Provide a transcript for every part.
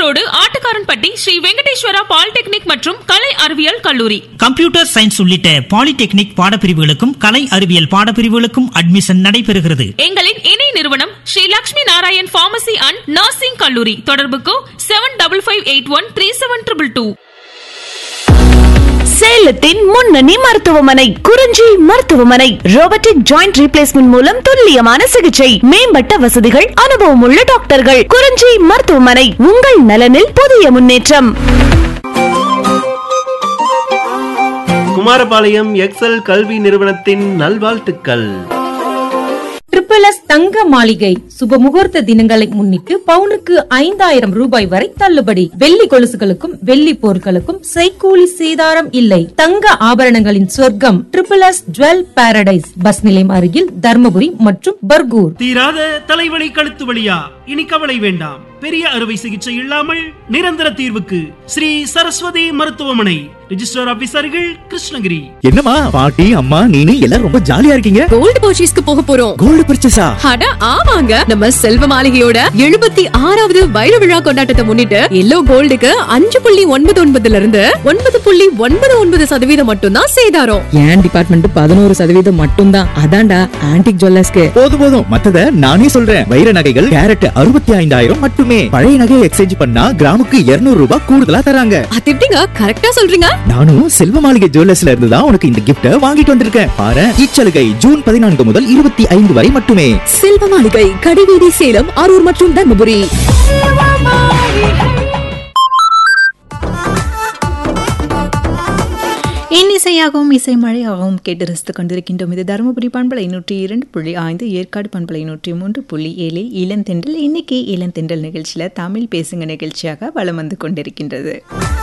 road Attukkaranpatti Sri Venkateswara polytechnic மற்றும் கலை அறிவியல் கல்லூரி கம்ப்யூட்டர் சயின்ஸ் உள்ளிட்ட பாலிடெக்னிக் பாடப்பிரிவுகளுக்கும் கலை அறிவியல் பாடப்பிரிவுகளுக்கும் அட்மிஷன் நடைபெறுகிறது எங்களின் இணை நிறுவனம் Sri Lakshmi Narayan pharmacy and nursing கல்லூரி தொடர்புக்கு seven double five eight one three seven triple two சேலத்தின் முன்னணி மருத்துவமனை குறிஞ்சி மருத்துவமனை ரோபோட்டிக் ஜாயிண்ட் ரீப்ளேஸ்மெண்ட் மூலம் துல்லியமான சிகிச்சை மேம்பட்ட வசதிகள் அனுபவம் உள்ள டாக்டர்கள் குறிஞ்சி மருத்துவமனை உங்கள் நலனில் புதிய முன்னேற்றம் குமாரபாளையம் எக்ஸல் கல்வி நிறுவனத்தின் நல்வாழ்த்துக்கள் ட்ரிபிள் எஸ் தங்க மாளிகை சுப முகூர்த்த தினங்களை முன்னிட்டு பவுனுக்கு ஐந்தாயிரம் ரூபாய் வரை தள்ளுபடி வெள்ளி கொலுசுகளுக்கும் வெள்ளி பொருட்களுக்கும் செய்கூலி சேதாரம் இல்லை தங்க ஆபரணங்களின் சொர்க்கம் triple S jewel paradise bus நிலையம் அருகில் தர்மபுரி மற்றும் பர்கூர் தீராத தலைவலி கழுத்து வலியா இனி கவலை வேண்டாம் பெரிய அறுவை சிகிச்சை இல்லாமல் நிரந்தர தீர்வுக்கு ஸ்ரீ சரஸ்வதி மருத்துவமனை ரிஜிஸ்டர் ஆபீசர்கள் கிருஷ்ணகிரி என்னம்மா பாட்டி அம்மா நீனு எல்லாரும் ரொம்ப ஜாலியா இருக்கீங்க கோல்டு பர்ச்சேஸ்க்கு போக போறோம் கோல்டு பர்ச்சேஸா அட ஆமாங்க நம்ம செல்வ மாளிகையோட எழுபத்தி ஆறாவது வைர விழா கொண்டாட்டத்தை முன்னிட்டு எல்லோ கோல்டுக்கு அஞ்சு புள்ளி ஒன்பது ஒன்பதுல இருந்து ஒன்பது புள்ளி ஒன்பது ஒன்பது சதவீதம் மட்டும்தான் சேதாரம் என் டிபார்ட்மெண்ட் பதினோரு சதவீதம் மட்டும்தான் அதான்டா ஆன்டிக் ஜுவல்லர்ஸ்க்கு போதும் போதும் மத்தத நானே சொல்றேன் வைர நகைகள் கேரட் அறுபத்தி ஐந்தாயிரம் மட்டுமே பழைய நகையை எக்ஸ்சேஞ்ச் பண்ணா கிராமுக்கு 200 ரூபாய் கூடுதலா தராங்க அது எப்படிங்க கரெக்டா சொல்றீங்க நானும் செல்வ மாளிகை ஜுவல்லர்ஸ்ல இருந்து தான் உனக்கு இந்த கிஃப்ட வாங்கிட்டு வந்திருக்கேன் பாரு இச்சலுகை ஜூன் பதினான்கு முதல் இருபத்தி ஐந்து வரை மட்டுமே செல்வ மாளிகை கடிவீதி சேலம் அரூர் மற்றும் தர்மபுரி இன்னிசையாகவும் இசை மழையாகவும் கேட்டு ரசித்துக் கொண்டிருக்கின்றோம் இது தருமபுரி பண்பலை நூற்றி இரண்டு புள்ளி ஐந்து ஏற்காடு பண்பலை நூற்றி மூன்று புள்ளி ஏழில் இளந்தென்றல் இன்னைக்கு இளந்தென்றல் நிகழ்ச்சியில் தமிழ் பேசுங்க நிகழ்ச்சியாக வலம் வந்து கொண்டிருக்கின்றது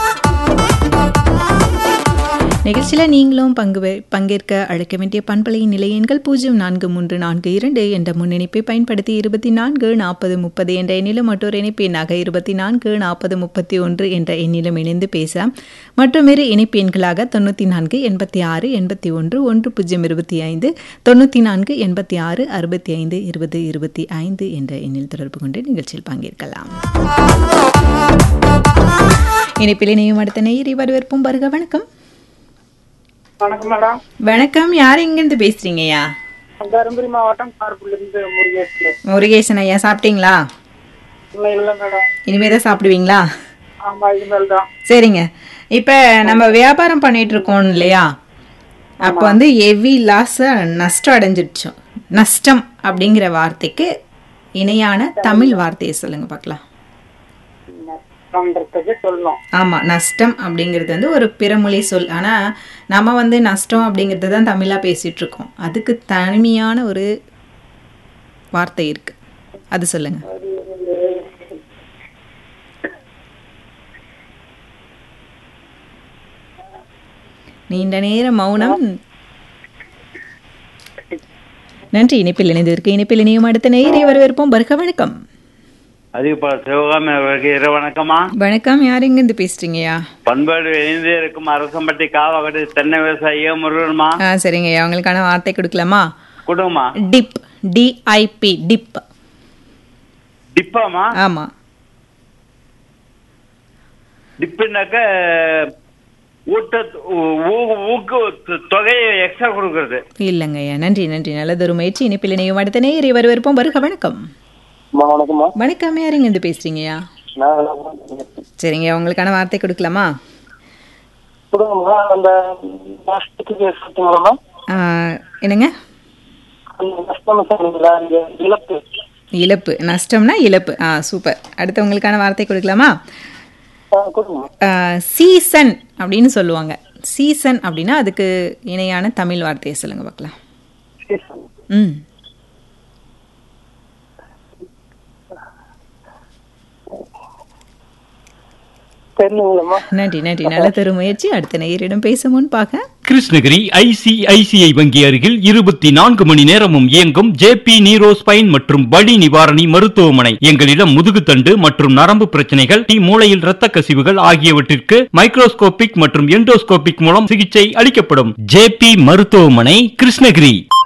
நிகழ்ச்சியில் நீங்களும் பங்கு பெ- பங்கேற்க அழைக்க வேண்டிய பண்பலையின் நிலையெண்கள் பூஜ்ஜியம் நான்கு மூன்று நான்கு இரண்டு என்ற முன்னிணைப்பை பயன்படுத்தி இருபத்தி நான்கு நாற்பது முப்பது என்ற எண்ணிலும் மற்றொரு இணைப்பு எண்ணாக இருபத்தி நான்கு நாற்பது முப்பத்தி ஒன்று என்ற எண்ணிலும் இணைந்து பேச மற்றும் இரு இணைப்பு எண்களாக தொண்ணூற்றி நான்கு எண்பத்தி ஆறு எண்பத்தி ஒன்று ஒன்று பூஜ்ஜியம் இருபத்தி ஐந்து தொண்ணூற்றி நான்கு எண்பத்தி ஆறு அறுபத்தி ஐந்து இருபது இருபத்தி ஐந்து என்ற எண்ணில் தொடர்பு கொண்டு நிகழ்ச்சியில் பங்கேற்கலாம் இணைப்பில் இணையும் அடுத்த நேயரை வரவேற்போம் வருக வணக்கம் வணக்கம் மேடம் வணக்கம் யார் எங்கேருந்து பேசுறீங்கய்யா தருமபுரி மாவட்டம் கார்புலேருந்து முருகேஷ் முருகேசன் ஐயா சாப்பிட்டீங்களா இல்லை இல்லை மேடம் இனிமே தான் சாப்பிடுவீங்களா ஆமா இனிமேல் தான் சரிங்க இப்போ நம்ம வியாபாரம் பண்ணிட்டு இருக்கோம் இல்லையா அப்போ வந்து எவி லாஸ் நஷ்டம் அடைஞ்சிடுச்சோம் நஷ்டம் அப்படிங்கிற வார்த்தைக்கு இணையான தமிழ் வார்த்தையை சொல்லுங்க பார்க்கலாம் நஷ்டம்ன்றதுக்கு சொல்லணும் ஆமாம் நஷ்டம் அப்படிங்கிறது வந்து ஒரு பிறமொழி சொல் ஆனால் நம்ம வந்து நஷ்டம் அப்படிங்கிறது தான் தமிழாக பேசிட்டு இருக்கோம் அதுக்கு தனிமையான ஒரு வார்த்தை இருக்கு அது சொல்லுங்க நீண்ட நேர மௌனம் நன்றி இணைப்பில் இணைந்திருக்கு இணைப்பில் இணையும் அடுத்த நேரை வரவேற்போம் பர்க வணக்கம் அதிகப்பா சிவகாமி அவர்களுக்கு இரு வணக்கமா வணக்கம் யார் எங்கேருந்து பேசுறீங்கய்யா பண்பாடு இணைந்து இருக்கும் அரசம்பட்டி காவாக்கட்டு தென்னை விவசாயிய முருகன்மா ஆ சரிங்கய்யா உங்களுக்கான வார்த்தை கொடுக்கலாமா குடும்பமா டிப் டிஐபி டிப் டிப்பாமா ஆமா டிப்புனாக்க ஊட்ட ஊ- ஊ- ஊக்கு தொகையை எக்ஸ்ட்ரா கொடுக்கறது இல்லைங்கய்யா நன்றி நன்றி நல்லதொரு முயற்சி இணைப்பில் இணையும் அடுத்த நேரை வரவேற்போம் வருக வணக்கம் வணக்கம்மா வணக்கம் யார் எங்கேருந்து பேசுறீங்கய்யா சரிங்க உங்களுக்கான வார்த்தை கொடுக்கலாமா கொடுங்கம்மா அந்த நஷ்டத்துக்கு சொல்லுங்கம்மா ஆ, என்னங்க அந்த நஷ்டம் சொன்னீங்களா இந்த இழப்பு இழப்பு நஷ்டம்னா இழப்பு ஆ சூப்பர் அடுத்து உங்களுக்கான வார்த்தை கொடுக்கலாமா ஆ, கொடுங்க சீசன் அப்படின்னு சொல்லுவாங்க சீசன் அப்படின்னா அதுக்கு இணையான தமிழ் வார்த்தையை சொல்லுங்க பார்க்கலாம் ம் தெரியலம்மா நன்றி நன்றி நல்ல தரும் முயற்சி அடுத்த நேயரிடம் பேச முன்பாக கிருஷ்ணகிரி ஐசிஐசிஐ வங்கி அருகில் இருபத்தி நான்கு மணி நேரமும் இயங்கும் ஜேபி நீரோ ஸ்பைன் மற்றும் வலி நிவாரணி மருத்துவமனை எங்களிடம் முதுகுத்தண்டு மற்றும் நரம்பு பிரச்சனைகள் டி மூளையில் இரத்த கசிவுகள் ஆகியவற்றிற்கு மைக்ரோஸ்கோபிக் மற்றும் எண்டோஸ்கோபிக் மூலம் சிகிச்சை அளிக்கப்படும் ஜேபி மருத்துவமனை கிருஷ்ணகிரி